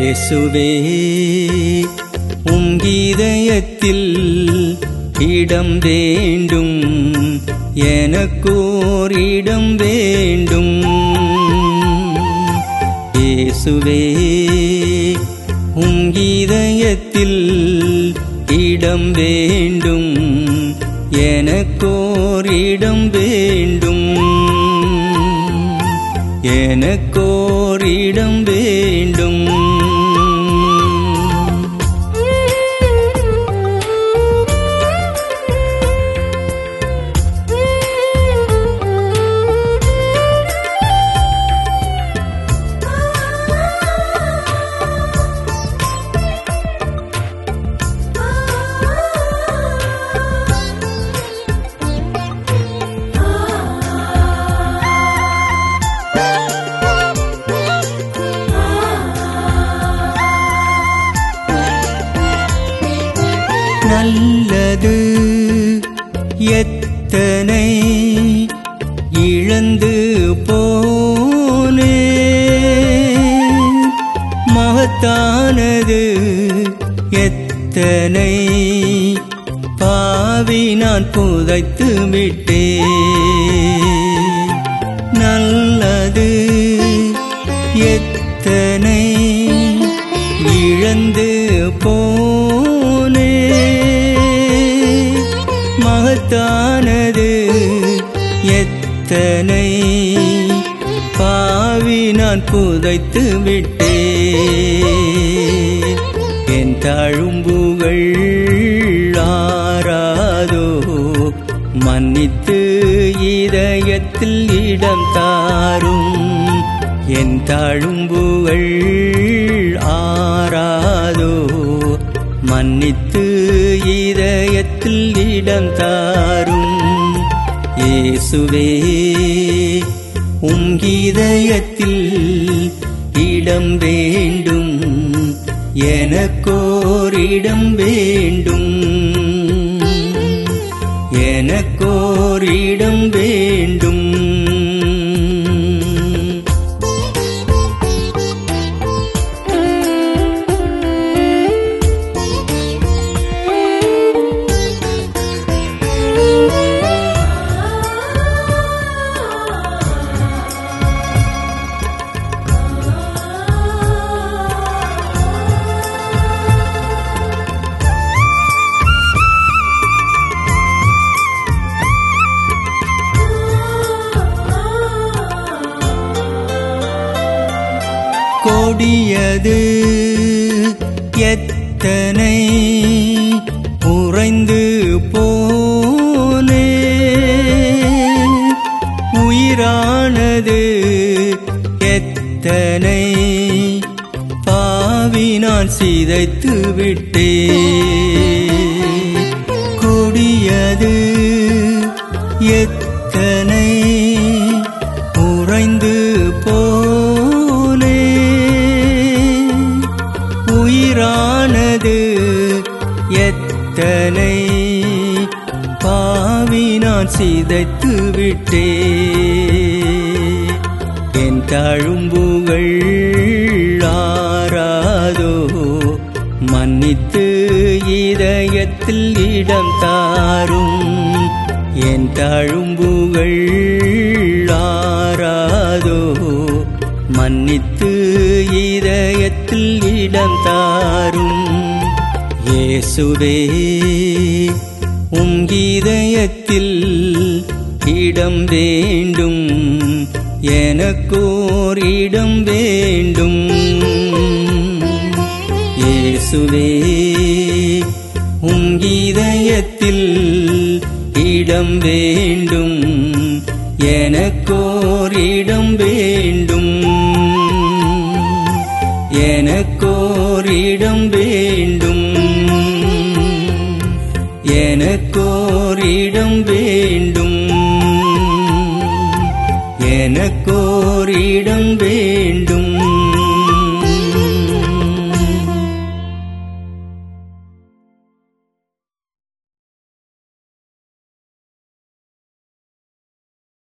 இயேசுவே உம் இதயத்தில் இடம் வேண்டும் எனக்கோர் இடம் வேண்டும் இயேசுவே உம் இதயத்தில் இடம் வேண்டும் எனக்கோர் இடம் வேண்டும் எனக்கோர் இடம் வேண்டும் நல்லது எத்தனை இழந்து போனே மகத்தானது எத்தனை பாவி நான் புதைத்து விட்டே நல்லது எத்தனை இழந்து போனே மகத்தானது எத்தனை பாவி நான் புதைத்து விட்டே என் தழும்புகள் ஆராதோ மன்னித்து இதயத்தில் இடம் தாரும் என் தழும்புகள் ஆராதோ மன்னித்து இதயத்தில் இடம் தாரும் இயேசுவே உம் இதயத்தில் இடம் வேண்டும் எனக்கோர் இடம் வேண்டும் எனக்கோர் இடம் வேண்டும் கொடியது எத்தனை உறைந்து போனே உயிரானது எத்தனை பாவி நான் சிதைத்து விட்டே கொடியது எத்தனை உறைந்து போனே உயிரானது எத்தனை பாவி நான் சிதைத்து விட்டே என் தழும்புகள் ஆராதோ மன்னித்து இதயத்தில் இடம் தாரும் என் தழும்புகள் ஆராதோ மன்னித்து இதயத்தில் இடம் தாரும் இயேசுவே உம் இதயத்தில் இடம் வேண்டும் எனக்கோர் இடம் வேண்டும் இயேசுவே உம் இதயத்தில் இடம் வேண்டும் எனக்கோர் இடம் வேண்டும் எனக்கோர் இடம் வேண்டும் எனக்கோர் இடம் வேண்டும் எனக்கோர் இடம் வேண்டும்